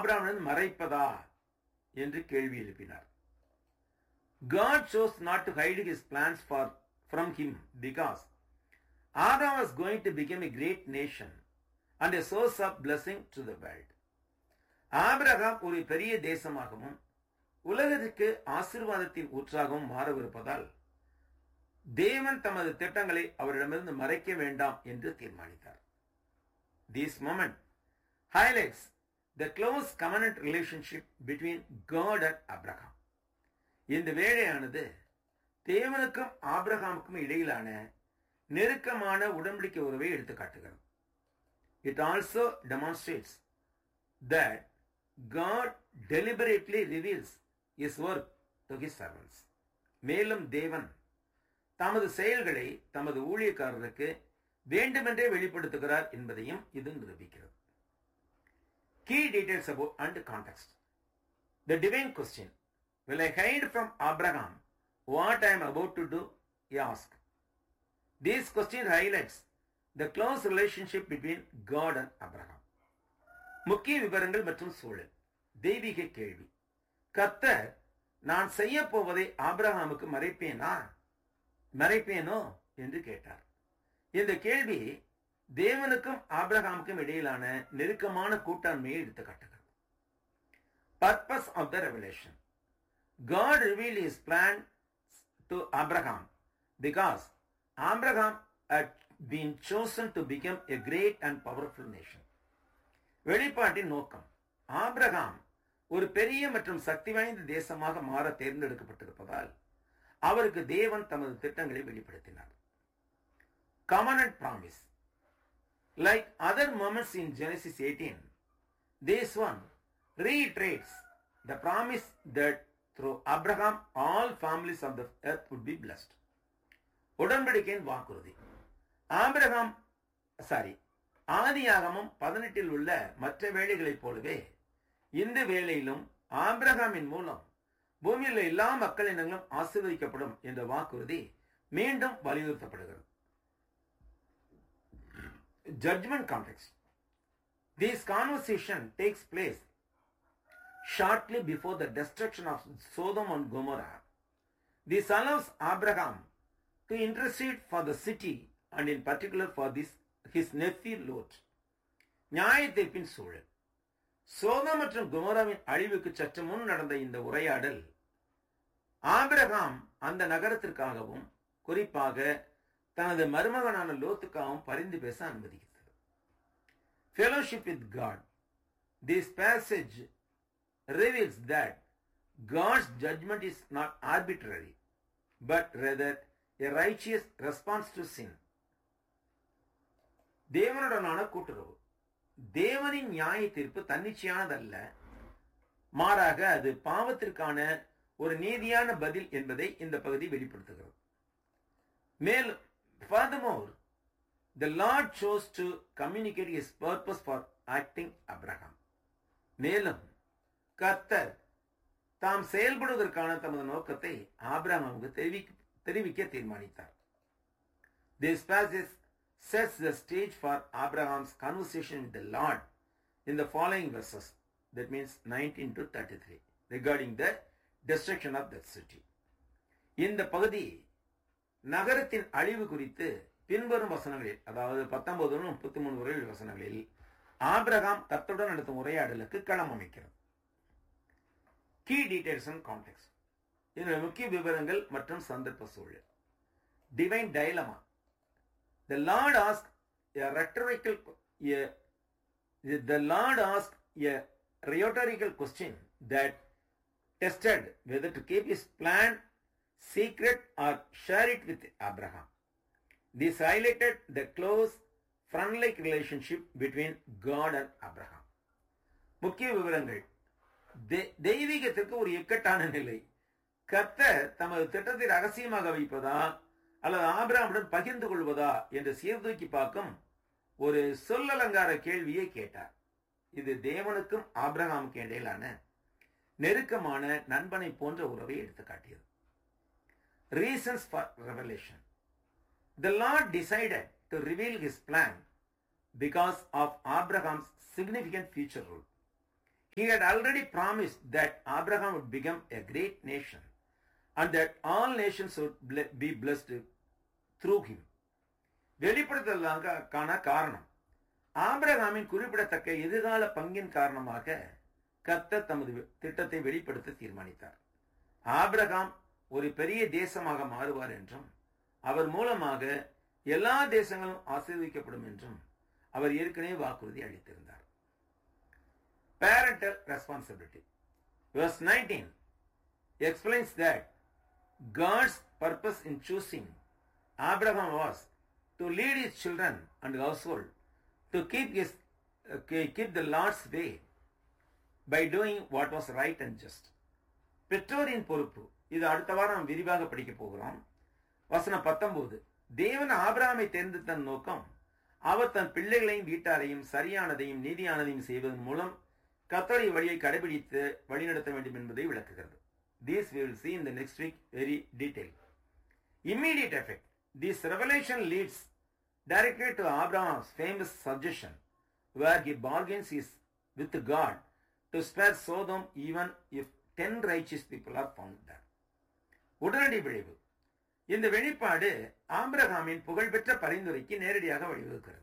ஆபிரகாமிடம் மறைப்பதா என்று கேள்வி எழுப்பினார் God chose not to hide his plans for from him because Abraham was going to become a great nation and a source of blessing to the world. Abraham ஒரு பெரிய தேசமாகவும் உலகத்திற்கு ஆசீர்வாதத்தின் ஊற்றாகவும் மாறவிருப்பதால் தேவன் தமது திட்டங்களை அவரிடமிருந்து மறைக்க வேண்டாம் என்று தீர்மானித்தார் this moment highlights the close covenant relationship between God and Abraham இந்த வேலையானது தேவனுக்கும் ஆபிரகாமுக்கும் இடையிலான நெருக்கமான உடன்படிக்கை உறவை எடுத்து காட்டுகிறது it also demonstrates that God deliberately reveals his work to his servants மேலும் தேவன் தமது செயல்களை தமது ஊழியக்காரருக்கு வேண்டுமென்றே வெளிப்படுத்துகிறார் என்பதையும் இது நிரூபிக்கிறது key details about and context the divine question Will I hide from Abraham what I am about to do? He asked. This question highlights the close relationship between God and Abraham. முக்கிய விவரங்கள் மற்றும் சூழல் தெய்வீக கேள்வி கர்த்தர் நான் செய்ய போவதை ஆபிரகாமுக்கு மறைப்பேனா மறைப்பேனோ என்று கேட்டார் இந்த கேள்வி தேவனுக்கும் ஆபிரகாமுக்கும் இடையிலான நெருக்கமான கூட்டாண்மையை எடுத்து காட்டுகிறது purpose of the revelation God revealed his plan to Abraham because Abraham had been chosen to become a great and powerful nation. வெளிப்பாட்டின் நோக்கம் ஆபிரகாம் ஒரு பெரிய மற்றும் சக்தி வாய்ந்த தேசமாக மாற தேர்ந்தெடுக்கப்பட்டிருப்பதால் அவருக்கு தேவன் தமது திட்டங்களை வெளிப்படுத்தினார் covenant promise like other moments in Genesis eighteen this one reiterates the promise that through Abraham, all families of the earth would be blessed. உடன்படிக்கையின் வாக்குறுதி ஆபிரகாம் சாரி ஆதியாகமும் பதினெட்டில் உள்ள மற்ற வேலைகளைப் போலவே இந்த வேலையிலும் ஆபிரகாமின் மூலம் பூமியில் எல்லா மக்களினங்களும் ஆசீர்வதிக்கப்படும் என்ற வாக்குறுதி மீண்டும் வலியுறுத்தப்படுகிறது judgment context this conversation takes place shortly before the destruction of Sodom and Gomorrah. This allows Abraham to intercede for the city and in particular for this his nephew Lot. நியாய தீர்ப்பின் சூழல் சோதா மற்றும் குமராவின் அழிவுக்கு சற்று முன் நடந்த இந்த உரையாடல் ஆபிரகாம் அந்த நகரத்திற்காகவும் குறிப்பாக தனது மருமகனான லோத்துக்காகவும் பரிந்து பேச அனுமதிக்கிறது fellowship with God this passage reveals that God's judgment is not arbitrary, but rather a righteous response to sin. தேவனுடனான கூட்டுறவு தேவனின் நியாய தீர்ப்பு தன்னிச்சையானதல்ல மாறாக அது பாவத்திற்கான ஒரு நீதியான பதில் என்பதை இந்த பகுதி வெளிப்படுத்துகிறது மேலும் furthermore the lord chose to communicate his purpose for acting abraham மேலும் கர்த்தர் தாம் செயல்படுவதற்கான தமது நோக்கத்தை ஆபிரகாமுக்கு தெரிவிக்க தீர்மானித்தார் this passage sets the stage for Abraham's conversation with the Lord in the following verses, that means 19 to 33, regarding the destruction of that city. இந்த பகுதி நகரத்தின் அழிவு குறித்து பின்வரும் வசனங்களில் அதாவது பத்தொன்பது முப்பத்தி மூணு வரை வசனங்களில் ஆபிரகாம் கத்துடன் நடத்தும் உரையாடலுக்கு களம் அமைக்கிறது கீ டீடைல்ஸ் அண்ட் கான்டெக்ட் இதனுடைய முக்கிய விவரங்கள் மற்றும் சந்தர்ப்ப சூழல் divine dilemma the Lord ask a rhetorical the Lord ask a rhetorical question that tested whether to keep his plan secret or share it with Abraham this highlighted the close friend like relationship between God and Abraham முக்கிய விவரங்கள் தெய்வீகத்திற்கு ஒரு இக்கட்டான நிலை கர்த்தர் தமது திட்டத்தை ரகசியமாக வைப்பதா அல்லது ஆபிராமுடன் பகிர்ந்து கொள்வதா என்று சீர்தூக்கி பார்க்கும் ஒரு சொல்லலங்கார கேள்வியை கேட்டார் இது தேவனுக்கும் ஆபிரகாமுக்கு இடையிலான நெருக்கமான நண்பனை போன்ற உறவை எடுத்து காட்டியது reasons for revelation the Lord decided to reveal his plan because of Abraham's significant future role He had already promised that Abraham would become a great nation and that all nations would ble- be blessed through him. வெளிப்படுத்தலான காரணம் ஆபிரகாமின் குறிப்பிடத்தக்க எதிர்கால பங்கின் காரணமாக கர்த்தர் தமது திட்டத்தை வெளிப்படுத்த தீர்மானித்தார் ஆபிரகாம் ஒரு பெரிய தேசமாக மாறுவார் என்றும் அவர் மூலமாக எல்லா தேசங்களும் ஆசீர்வதிக்கப்படும் என்றும் அவர் ஏற்கனவே வாக்குறுதி அளித்திருந்தார் parental responsibility. Verse 19 explains that God's purpose in choosing Abraham was to lead his children and household to keep his uh, keep the Lord's way by doing what was right and just. பெற்றோரின் பொறுப்பு இது அடுத்த வாரம் நாம் விரிவாக படிக்க போகிறோம் வசனம் பத்தொன்பது தேவன் ஆபிரகாமை தேர்ந்தெடுத்த நோக்கம் அவர் தன் பிள்ளைகளையும் வீட்டாரையும் சரியானதையும் நீதியானதையும் செய்வதன் மூலம் கத்தோடைய வழியை கடைபிடித்து வழிநடத்த வேண்டும் என்பதை விளக்குகிறது This we will see in the next week very detailed. Immediate effect. This revelation leads directly to Abraham's famous suggestion where he bargains his, with God to spare Sodom even if ten righteous people are found there. உடனடி விளைவு இந்த வெளிப்பாடு ஆம்பிரகாமின் புகழ்பெற்ற பரிந்துரைக்கு நேரடியாக வழிவகுக்கிறது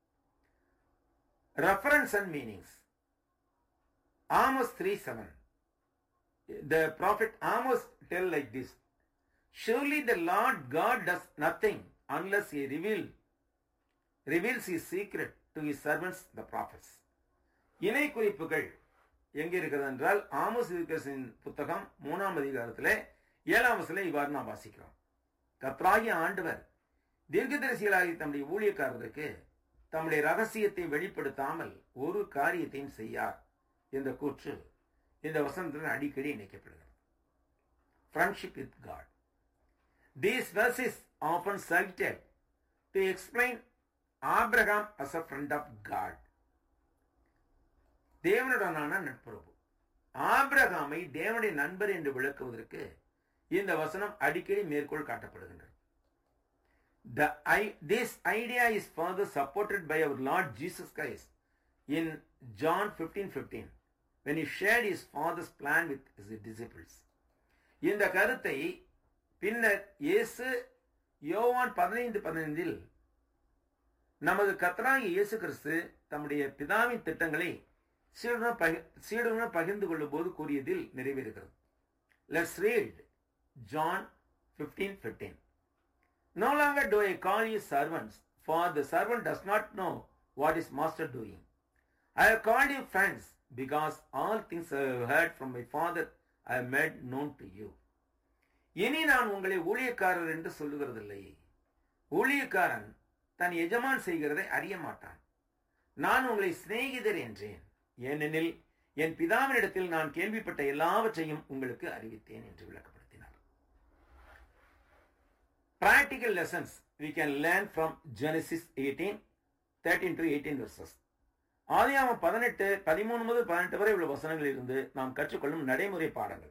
reference and meanings Amos 3 7. The prophet Amos tell like this Surely the Lord God does nothing unless he reveal, reveals his secret to his servants the prophets. இணை குறிப்புகள் எங்கே இருக்கிறது என்றால் ஆமோஸ் தீர்க்கதரிசியின் புத்தகம் மூணாம் அதிகாரத்தில் ஏழாம் வசதியில் இவ்வாறு நாம் வாசிக்கிறோம் கத்ராகிய ஆண்டவர் தீர்க்கதரிசிகளாகி தம்முடைய ஊழியக்காரருக்கு தம்முடைய ரகசியத்தை வெளிப்படுத்தாமல் ஒரு காரியத்தையும் செய்யார் என்ற கூற்று இந்த வசனத்துடன் அடிக்கடி இணைக்கப்படுகிறது friendship with God these verses often selected to explain Abraham as a friend of God தேவனுடனான நட்புறவு ஆப்ரஹாமை தேவனுடைய நண்பர் என்று விளக்குவதற்கு இந்த வசனம் அடிக்கடி மேற்கோள் காட்டப்படுகின்றது The, I, this idea is further supported by our Lord Jesus Christ in John 15 15 when he shared his father's plan with his disciples. இந்த கருத்தை பின்னர் இயேசு யோவான் பதினைந்து பதினைந்தில் நமது கத்தராகி இயேசு கிறிஸ்து தம்முடைய பிதாவின் திட்டங்களை சீடுடன் பகி சீடுடன் பகிர்ந்து கொள்ளும் போது கூறியதில் நிறைவேறுகிறது let's read John fifteen fifteen No longer do I call you servants, for the servant does not know what his master doing. I have called you friends, because all things I have heard from my father I have made known to you. இனி நான் உங்களை ஊழியக்காரர் என்று சொல்லுகிறதில்லை ஊழியக்காரன் தன் எஜமான் செய்கிறதை அறிய மாட்டான் நான் உங்களை சிநேகிதர் என்றேன் ஏனெனில் என் பிதாவினிடத்தில் நான் கேள்விப்பட்ட எல்லாவற்றையும் உங்களுக்கு அறிவித்தேன் என்று விளக்கப்படுத்தினார் practical lessons we can learn from Genesis 18, 13 to 18 verses. ஆதியாமம் பதினெட்டு பதிமூணு முதல் பதினெட்டு வரை உள்ள வசனங்களில் இருந்து நாம் கற்றுக்கொள்ளும் நடைமுறை பாடங்கள்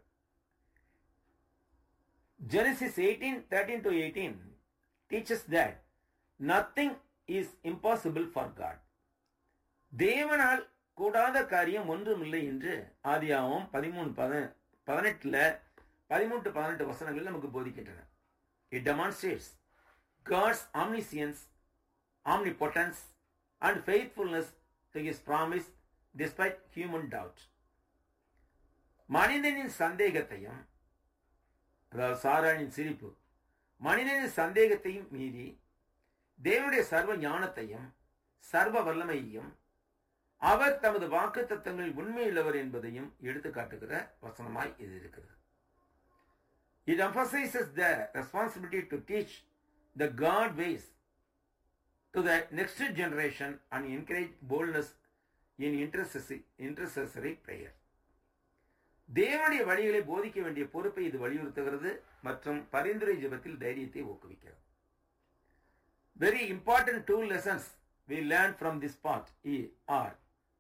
Genesis 18, 13 to 18 teaches that nothing is impossible for God. தேவனால் கூடாத காரியம் ஒன்றுமில்லை என்று ஆதியாமம் பதிமூணு பதினெட்டுல பதிமூன்று பதினெட்டு வசனங்கள் நமக்கு போதிக்கின்றன It demonstrates God's omniscience, omnipotence, and faithfulness to his promise despite human doubt. மனிதனின் சந்தேகத்தையும் அதாவது சாரானின் சிரிப்பு மனிதனின் சந்தேகத்தையும் மீறி தேவனுடைய சர்வ ஞானத்தையும் சர்வ வல்லமையையும் அவர் தமது வாக்கு தத்தங்களில் உண்மையுள்ளவர் என்பதையும் எடுத்து காட்டுகிற வசனமாய் இது இருக்கிறது It emphasizes the responsibility to teach the God ways to the next generation and encourage boldness in intercessory, intercessory prayer. தேவனுடைய வழிகளை போதிக்க வேண்டிய பொறுப்பை இது வலியுறுத்துகிறது மற்றும் பரிந்துரை ஜபத்தில் தைரியத்தை ஊக்குவிக்கிறது very important two lessons we learn from this part இ ஆர்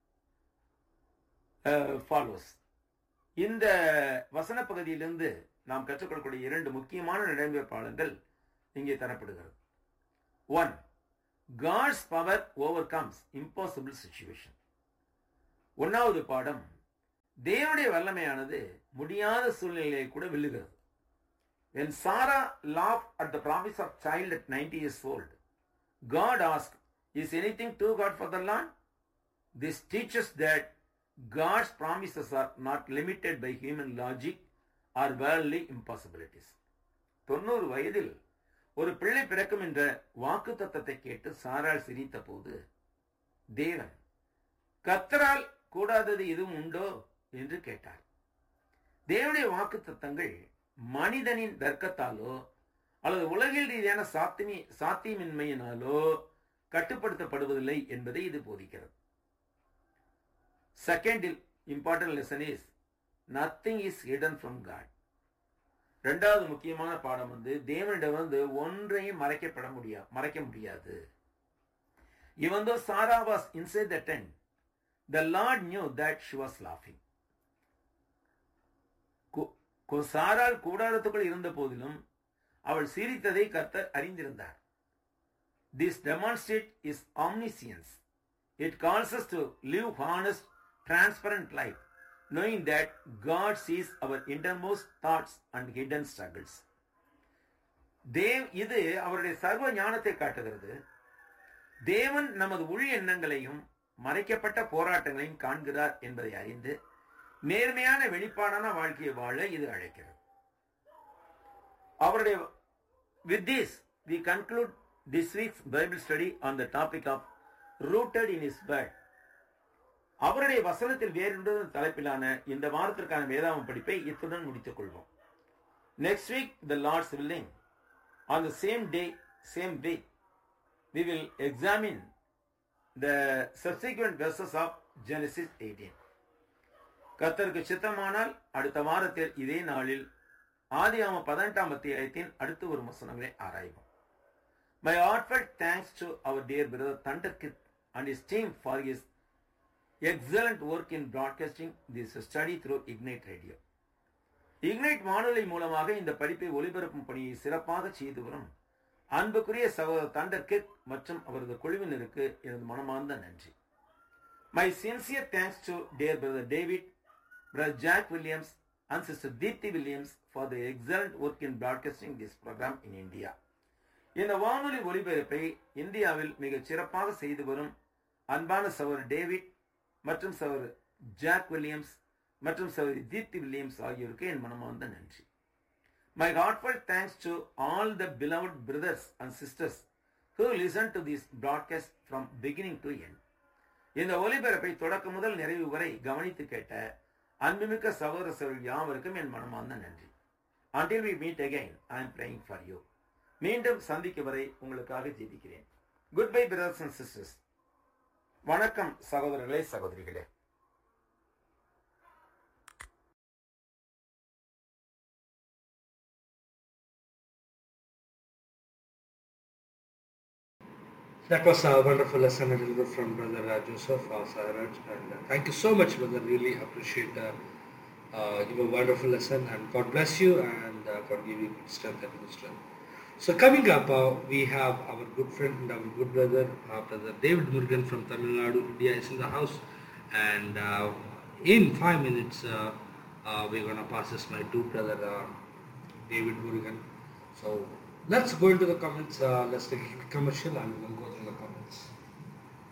ஃபாலோஸ் இந்த வசன பகுதியிலிருந்து நாம் கற்றுக்கொள்ளக்கூடிய இரண்டு முக்கியமான நடைமுறை பாடங்கள் இங்கே தரப்படுகிறது ஒன் காட்ஸ் பவர் ஓவர் கம்ஸ் இம்பாசிபிள் சுச்சுவேஷன் ஒன்னாவது பாடம் தேவனுடைய வல்லமையானது முடியாத சூழ்நிலையை கூட வெல்லுகிறது When Sarah laughed at the promise of child at 90 years old, God asked, Is anything too hard for the Lord? This teaches that God's promises are not limited by human logic or worldly impossibilities. தொண்ணூறு வயதில் ஒரு பிள்ளை பிறக்கும் என்ற வாக்கு தத்தத்தை கேட்டு சாராள் சிரித்த போது தேவன் கத்தரால் கூடாதது எதுவும் உண்டோ என்று கேட்டார் தேவனுடைய வாக்கு தத்தங்கள் மனிதனின் தர்க்கத்தாலோ அல்லது உலகில் ரீதியான சாத்திமி சாத்தியமின்மையினாலோ கட்டுப்படுத்தப்படுவதில்லை என்பதை இது போதிக்கிறது second important lesson is nothing is hidden from God ரெண்டாவது முக்கியமான பாடம் வந்து தேவனிடம் வந்து ஒன்றையும் மறைக்கப்பட முடியாது மறைக்க முடியாது even though Sarah was inside the tent the Lord knew that she was லாஃபிங் சாரால் கூடாரத்துக்குள் இருந்த போதிலும் அவள் சிரித்ததை கர்த்தர் அறிந்திருந்தார் this demonstrate his omniscience it calls us to live honest transparent life knowing that God sees our innermost thoughts and hidden struggles. தேவ் இது அவருடைய சர்வ ஞானத்தை காட்டுகிறது தேவன் நமது உள் எண்ணங்களையும் மறைக்கப்பட்ட போராட்டங்களையும் காண்கிறார் என்பதை அறிந்து நேர்மையான வெளிப்பாடான வாழ்க்கையை வாழ இது அழைக்கிறது அவருடைய with this we conclude this week's Bible study on the topic of rooted in his word அவருடைய வசனத்தில் வேறொன்று தலைப்பிலான இந்த வாரத்திற்கான வேதாம படிப்பை இத்துடன் முடித்துக் கொள்வோம் next week the Lord's willing on the same day same week we will examine the subsequent verses of Genesis eighteen கத்தருக்கு சித்தமானால் அடுத்த வாரத்தில் இதே நாளில் ஆதியாம பதினெட்டாம் அத்தியாயத்தின் அடுத்து ஒரு வசனங்களை ஆராய்வோம் my heartfelt thanks to our dear brother தண்டர்கித் and his team for his excellent work in broadcasting this study through Ignite Radio. Ignite வானொலி மூலமாக இந்த படிப்பை ஒளிபரப்பும் பணியை சிறப்பாக செய்து வரும் அன்புக்குரிய சகோதரர் தண்டர் கிட் மற்றும் அவரது குழுவினருக்கு எனது மனமார்ந்த நன்றி my sincere thanks to dear brother David brother Jack Williams and sister Deepti Williams for the excellent work in broadcasting this programme in India இந்த வானொலி ஒலிபரப்பை இந்தியாவில் மிகச் சிறப்பாக செய்து வரும் அன்பான சகோதரர் டேவிட் மற்றும் சவர் ஜாக் வில்லியம்ஸ் மற்றும் சவர் தீப்தி வில்லியம்ஸ் ஆகியோருக்கு என் மனமார்ந்த நன்றி my heartful thanks to all the beloved brothers and sisters who listen to this broadcast from beginning to end இந்த ஒலிபரப்பை தொடக்க முதல் நிறைவு வரை கவனித்து கேட்ட அன்புமிக்க சகோதர சகோதரர் யாவருக்கும் என் மனமார்ந்த நன்றி until we meet again I am praying for you மீண்டும் சந்திக்கும் வரை உங்களுக்காக ஜெபிக்கிறேன் good bye brothers and sisters வணக்கம் சகோதரர்களே சகோதரிகளே That was a wonderful lesson a little bit from Brother uh, Joseph uh, Sairaj. And uh, thank you so much, brother. Really appreciate uh, uh, your wonderful lesson. And God bless you and uh, God give you good strength and wisdom. So coming up, uh, we have our good friend and our good brother, uh, Brother David Murugan from Tamil Nadu, India is in the house. And uh, in five minutes, uh, uh, we're going to pass this my to brother uh, David Murugan. So let's go into the comments. Uh, let's take a commercial and we'll go